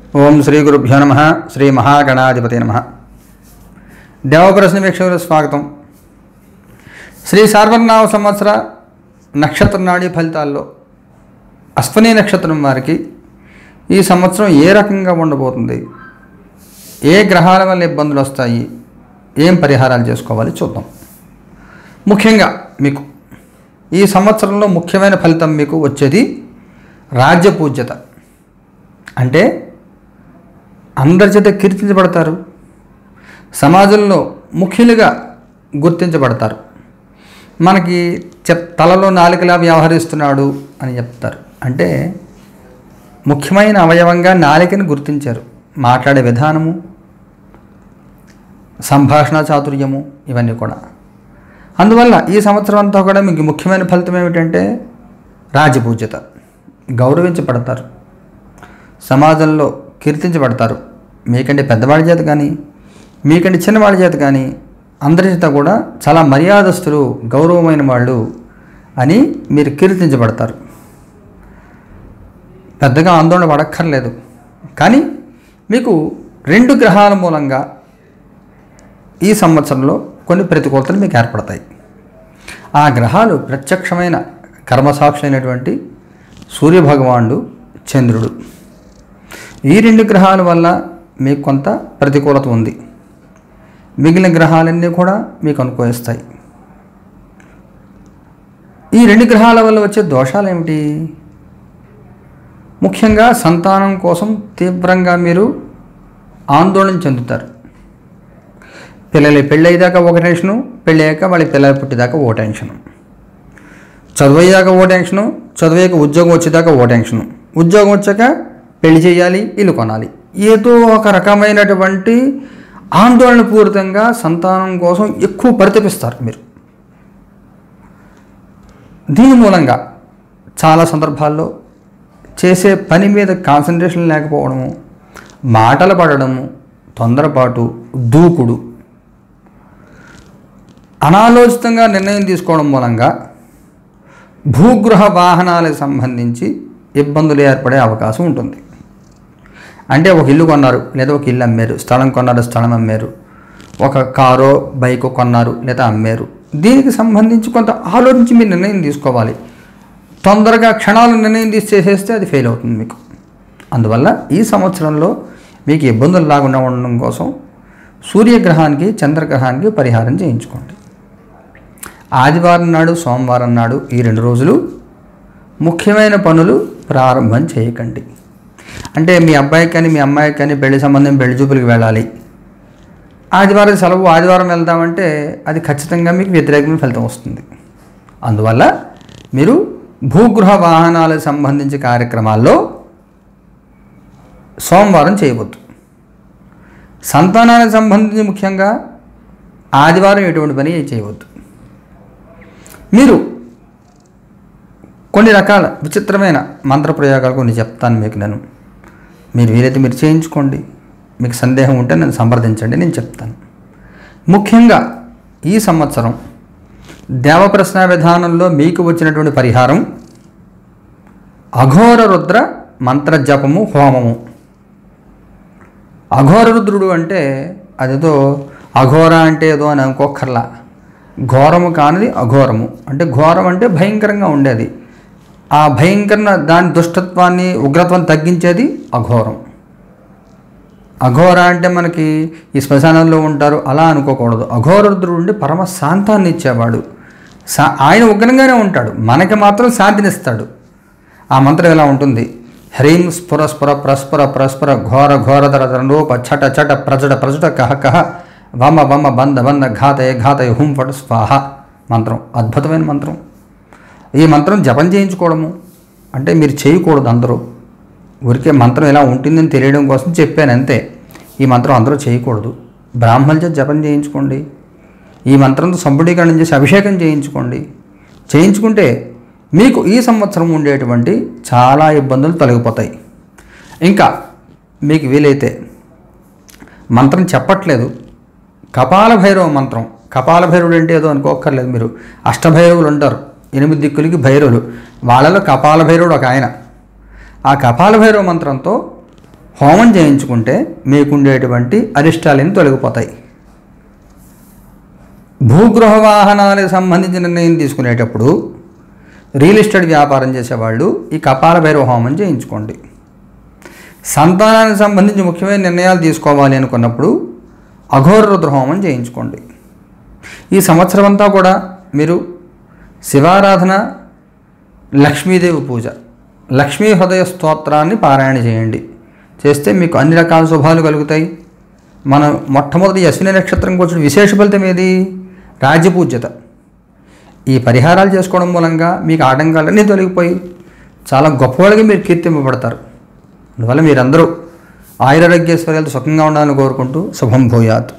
ఓం శ్రీ గురుభ్యో నమ శ్రీ మహాగణాధిపతి నమ దేవప్రశ్న వీక్షకులకు స్వాగతం శ్రీ సార్వనామ సంవత్సర నక్షత్ర నాడీ ఫలితాల్లో అశ్వని నక్షత్రం వారికి ఈ సంవత్సరం ఏ రకంగా ఉండబోతుంది ఏ గ్రహాల వల్ల ఇబ్బందులు వస్తాయి ఏం పరిహారాలు చేసుకోవాలి చూద్దాం ముఖ్యంగా మీకు ఈ సంవత్సరంలో ముఖ్యమైన ఫలితం మీకు వచ్చేది రాజ్యపూజ్యత అంటే అందరి చేత కీర్తించబడతారు సమాజంలో ముఖ్యులుగా గుర్తించబడతారు మనకి చెప్ తలలో నాలుకలా వ్యవహరిస్తున్నాడు అని చెప్తారు అంటే ముఖ్యమైన అవయవంగా నాలికని గుర్తించారు మాట్లాడే విధానము సంభాషణ చాతుర్యము ఇవన్నీ కూడా అందువల్ల ఈ సంవత్సరం అంతా కూడా మీకు ముఖ్యమైన ఫలితం ఏమిటంటే రాజపూజ్యత గౌరవించబడతారు సమాజంలో కీర్తించబడతారు మీకంటే పెద్దవాడి చేత కానీ మీకంటే చిన్నవాడి చేత కానీ అందరి చేత కూడా చాలా మర్యాదస్తులు గౌరవమైన వాళ్ళు అని మీరు కీర్తించబడతారు పెద్దగా ఆందోళన పడక్కర్లేదు కానీ మీకు రెండు గ్రహాల మూలంగా ఈ సంవత్సరంలో కొన్ని ప్రతికూలతలు మీకు ఏర్పడతాయి ఆ గ్రహాలు ప్రత్యక్షమైన కర్మసాక్షి అయినటువంటి సూర్యభగవానుడు చంద్రుడు ఈ రెండు గ్రహాల వల్ల మీకు కొంత ప్రతికూలత ఉంది మిగిలిన గ్రహాలన్నీ కూడా మీకు అనుకూలిస్తాయి ఈ రెండు గ్రహాల వల్ల వచ్చే దోషాలు ఏమిటి ముఖ్యంగా సంతానం కోసం తీవ్రంగా మీరు ఆందోళన చెందుతారు పిల్లలు పెళ్ళయ్యేదాకా ఒక టెన్షను పెళ్ళయ్యాక వాళ్ళకి పిల్లలు పుట్టేదాకా ఓ టెన్షను చదువయ్యాక ఓ టెన్షను చదివాక ఉద్యోగం వచ్చేదాకా ఓ టెన్షను ఉద్యోగం వచ్చాక పెళ్లి చేయాలి ఇల్లు కొనాలి ఏదో ఒక రకమైనటువంటి ఆందోళన పూరితంగా సంతానం కోసం ఎక్కువ పరితపిస్తారు మీరు దీని మూలంగా చాలా సందర్భాల్లో చేసే పని మీద కాన్సన్ట్రేషన్ లేకపోవడము మాటలు పడడము తొందరపాటు దూకుడు అనాలోచితంగా నిర్ణయం తీసుకోవడం మూలంగా భూగృహ వాహనాలకు సంబంధించి ఇబ్బందులు ఏర్పడే అవకాశం ఉంటుంది అంటే ఒక ఇల్లు కొన్నారు లేదా ఒక ఇల్లు అమ్మారు స్థలం కొన్నారు స్థలం అమ్మారు ఒక కారో బైక్ కొన్నారు లేదా అమ్మారు దీనికి సంబంధించి కొంత ఆలోచించి మీరు నిర్ణయం తీసుకోవాలి తొందరగా క్షణాలు నిర్ణయం తీసి చేసేస్తే అది ఫెయిల్ అవుతుంది మీకు అందువల్ల ఈ సంవత్సరంలో మీకు ఇబ్బందులు లేకుండా ఉండడం కోసం సూర్యగ్రహానికి చంద్రగ్రహానికి పరిహారం చేయించుకోండి ఆదివారం నాడు సోమవారం నాడు ఈ రెండు రోజులు ముఖ్యమైన పనులు ప్రారంభం చేయకండి అంటే మీ అబ్బాయికి కానీ మీ అమ్మాయికి కానీ పెళ్లి సంబంధం పెళ్లి చూపులకు వెళ్ళాలి ఆదివారం సెలవు ఆదివారం వెళ్దామంటే అది ఖచ్చితంగా మీకు వ్యతిరేకమైన ఫలితం వస్తుంది అందువల్ల మీరు భూగృహ వాహనాలకు సంబంధించి కార్యక్రమాల్లో సోమవారం చేయవద్దు సంతానానికి సంబంధించి ముఖ్యంగా ఆదివారం ఎటువంటి పని చేయవద్దు మీరు కొన్ని రకాల విచిత్రమైన మంత్రప్రయోగాలు కొన్ని చెప్తాను మీకు నేను మీరు వీలైతే మీరు చేయించుకోండి మీకు సందేహం ఉంటే నన్ను సంప్రదించండి నేను చెప్తాను ముఖ్యంగా ఈ సంవత్సరం దేవప్రశ్న విధానంలో మీకు వచ్చినటువంటి పరిహారం అఘోర రుద్ర మంత్రజపము హోమము అఘోర రుద్రుడు అంటే అదేదో అఘోర అంటే ఏదో అని అనుకోకర్లా ఘోరము కానిది అఘోరము అంటే ఘోరం అంటే భయంకరంగా ఉండేది ఆ భయంకర దాని దుష్టత్వాన్ని ఉగ్రత్వాన్ని తగ్గించేది అఘోరం అఘోర అంటే మనకి ఈ శ్మశానంలో ఉంటారు అలా అనుకోకూడదు అఘోరరుద్రుడు ఉండి పరమ శాంతాన్ని ఇచ్చేవాడు సా ఆయన ఉగ్రంగానే ఉంటాడు మనకి మాత్రం శాంతినిస్తాడు ఆ మంత్రం ఎలా ఉంటుంది హ్రీం స్ఫుర స్ఫుర ప్రస్ఫుర ప్రస్ఫుర ఘోర ఘోరధర రూప చట చట ప్రజట ప్రజట కహ కహ వమ వమ బంధ బంధ ఘాతయ ఘాతయ హుం ఫట స్వాహ మంత్రం అద్భుతమైన మంత్రం ఈ మంత్రం జపం చేయించుకోవడము అంటే మీరు చేయకూడదు అందరూ ఊరికే మంత్రం ఎలా ఉంటుందని తెలియడం కోసం చెప్పాను అంతే ఈ మంత్రం అందరూ చేయకూడదు బ్రాహ్మణ చేత జపం చేయించుకోండి ఈ మంత్రంతో సంపుడీకరణం చేసి అభిషేకం చేయించుకోండి చేయించుకుంటే మీకు ఈ సంవత్సరం ఉండేటువంటి చాలా ఇబ్బందులు తొలగిపోతాయి ఇంకా మీకు వీలైతే మంత్రం చెప్పట్లేదు కపాల భైరవ మంత్రం కపాల భైరవుడు అంటే ఏదో అనుకోక్కర్లేదు మీరు అష్టభైరవులు ఉంటారు ఎనిమిది దిక్కులకి భైరవులు వాళ్ళలో కపాల భైరవుడు ఒక ఆయన ఆ కపాల భైరవ మంత్రంతో హోమం చేయించుకుంటే మీకుండేటువంటి అరిష్టాలని తొలగిపోతాయి భూగృహ వాహనాలకు సంబంధించిన నిర్ణయం తీసుకునేటప్పుడు రియల్ ఎస్టేట్ వ్యాపారం చేసేవాళ్ళు ఈ కపాల భైరవ హోమం చేయించుకోండి సంతానానికి సంబంధించి ముఖ్యమైన నిర్ణయాలు తీసుకోవాలి అనుకున్నప్పుడు అఘోర రుద్ర హోమం చేయించుకోండి ఈ సంవత్సరం అంతా కూడా మీరు శివారాధన లక్ష్మీదేవి పూజ లక్ష్మీ హృదయ స్తోత్రాన్ని పారాయణ చేయండి చేస్తే మీకు అన్ని రకాల శుభాలు కలుగుతాయి మనం మొట్టమొదటి అశ్విని నక్షత్రంకి వచ్చిన విశేష ఫలితం ఏది రాజ్యపూజ్యత ఈ పరిహారాలు చేసుకోవడం మూలంగా మీకు ఆటంకాలన్నీ తొలగిపోయి చాలా గొప్పవాళ్ళకి మీరు కీర్తింపబడతారు అందువల్ల మీరందరూ ఆయురారోగ్యేశ్వర్యాలతో సుఖంగా ఉండాలని కోరుకుంటూ శుభం భూయాత్